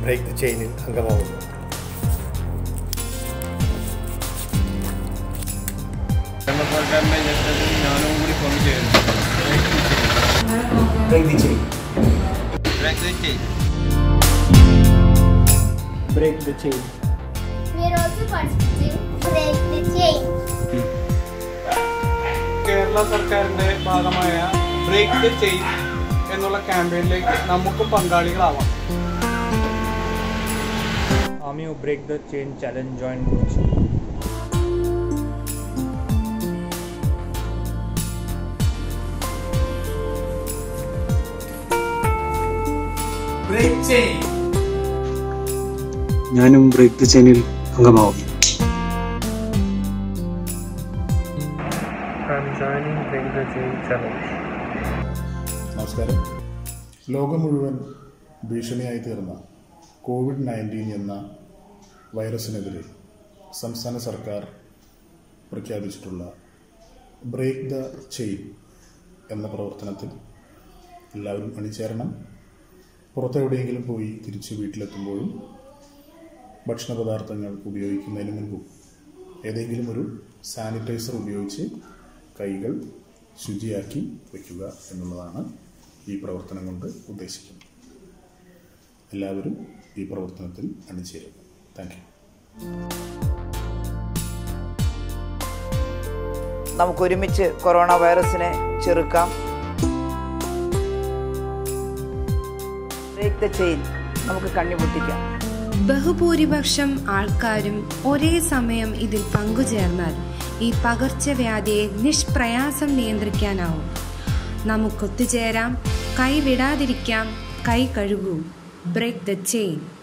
Break the ചെയിനിൽ അംഗമാകുന്നു കേരള സർക്കാരിൻ്റെ യജ്ഞത്തിൽ ഞാനും കൂടി പങ്കുചേരുന്നു break the chain break the chain We are also participating Break the Chain. Kerala സർക്കാരിൻ്റെ ഭാഗമായ ബ്രേക്ക് ദ ചെയിൻ എന്നുള്ള ക്യാമ്പയിനിലേക്ക് നമുക്കും പങ്കാളികളാവാം Army of Break the Chain Challenge join groups. ഞാനും ബ്രേക്ക് ദ ചെയിനിൽ അംഗമാവും I'm joining Break the Chain Challenge. നമസ്കാരം ലോകം മുഴുവൻ ഭീഷണിയായി തീർന്ന കോവിഡ് നയൻറ്റീൻ എന്ന വൈറസിനെതിരെ സംസ്ഥാന സർക്കാർ പ്രഖ്യാപിച്ചിട്ടുള്ള ബ്രേക്ക് ദ ചെയിൻ എന്ന പ്രവർത്തനത്തിൽ എല്ലാവരും അണിചേരണം പുറത്തെവിടെയെങ്കിലും പോയി തിരിച്ച് വീട്ടിലെത്തുമ്പോഴും ഭക്ഷണ പദാർത്ഥങ്ങൾ ഉപയോഗിക്കുന്നതിന് മുൻപും ഏതെങ്കിലും ഒരു സാനിറ്റൈസർ ഉപയോഗിച്ച് കൈകൾ ശുചിയാക്കി വയ്ക്കുക എന്നുള്ളതാണ് ഈ പ്രവർത്തനം കൊണ്ട് ഉദ്ദേശിക്കുന്നത് എല്ലാവരും ഈ പ്രവർത്തനത്തിൽ അണിചേരുക താങ്ക് യു നമുക്കൊരുമിച്ച് കൊറോണ വൈറസിനെ ചെറുക്കാം ബ്രേക്ക് ദ ചെയിൻ നമുക്ക് കണ്ണിപൊട്ടിക്കാം ബഹുഭൂരിപക്ഷം ആൾക്കാരും ഒരേ സമയം ഇതിൽ പങ്കുചേർന്നാൽ ഈ പകർച്ചവ്യാധിയെ നിഷ്പ്രയാസം നിയന്ത്രിക്കാനാവും നമുക്കൊത്തുചേരാം കൈവിടാതിരിക്കാം കൈ കഴുകൂ ബ്രേക്ക് ദ ചെയിൻ